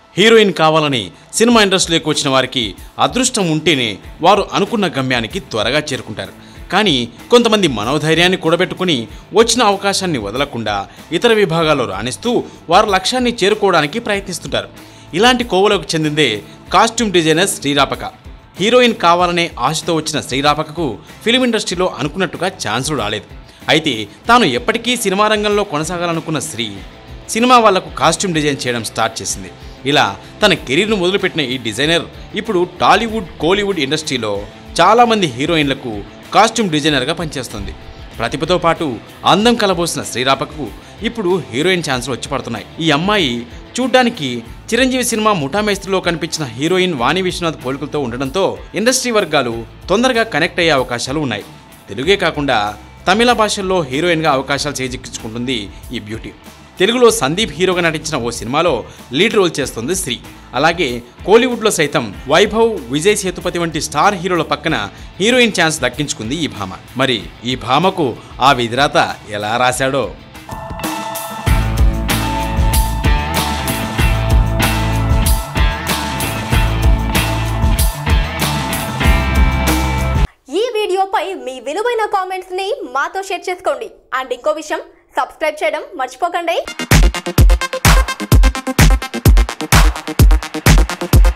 heroine కావాలని cinema ఇండస్ట్రీలోకి వచ్చిన వారికి అదృష్టం ఉంటేనే వారు అనుకున్న గమ్యానికి త్వరగా చేరుకుంటారు కానీ కొంతమంది మనోధైర్యాన్ని కూడబెట్టుకుని వచ్చిన అవకాశాన్ని వదలకుండా ఇతర విభాగాల్లో రాణిస్తూ వారు లక్ష్యాన్ని చేరుకోవడానికి ప్రయత్నిస్తుంటారు ఇలాంటి కోవలోకి చెందిందే కాస్ట్యూమ్ డిజైనర్ శ్రీరాపక హీరోయిన్ కావాలనే ఆశతో వచ్చిన శ్రీరాపకకు ఫిలిం ఇండస్ట్రీలో అనుకున్నట్టుగా ఛాన్సులు రాలేదు అయితే తాను ఎప్పటికీ సినిమా రంగంలో కొనసాగాలనుకున్న శ్రీ సినిమా వాళ్లకు కాస్ట్యూమ్ డిజైన్ చేయడం స్టార్ట్ చేసింది ఇలా తన కెరీర్ను మొదలుపెట్టిన ఈ డిజైనర్ ఇప్పుడు టాలీవుడ్ కోలీవుడ్ ఇండస్ట్రీలో చాలామంది హీరోయిన్లకు కాస్ట్యూమ్ డిజైనర్గా పనిచేస్తుంది ప్రతిభతో పాటు అందం కలబోసిన శ్రీరాపకు ఇప్పుడు హీరోయిన్ ఛాన్సులు వచ్చి పడుతున్నాయి ఈ అమ్మాయి చూడ్డానికి చిరంజీవి సినిమా ముఠామేస్త్రిలో కనిపించిన హీరోయిన్ వాణి విశ్వనాథ్ పోలికలతో ఉండడంతో ఇండస్ట్రీ వర్గాలు తొందరగా కనెక్ట్ అయ్యే అవకాశాలు ఉన్నాయి తెలుగే కాకుండా తమిళ భాషల్లో హీరోయిన్గా అవకాశాలు చేజిక్కించుకుంటుంది ఈ బ్యూటీ తెలుగులో సందీప్ హీరోగా నటించిన ఓ సినిమాలో లీడ్ రోల్ చేస్తుంది శ్రీ అలాగే కోలీవుడ్లో సైతం వైభవ్ విజయ్ సేతుపతి వంటి స్టార్ హీరోల పక్కన హీరోయిన్ ఛాన్స్ దక్కించుకుంది ఈ భామ మరి ఈ భామకు ఆ విధిరాత ఎలా రాశాడో ఈ వీడియోపై మీ విలువైన కామెంట్స్ ని మాతో షేర్ చేసుకోండి అండ్ ఇంకో విషయం సబ్స్క్రైబ్ చేయడం మర్చిపోకండి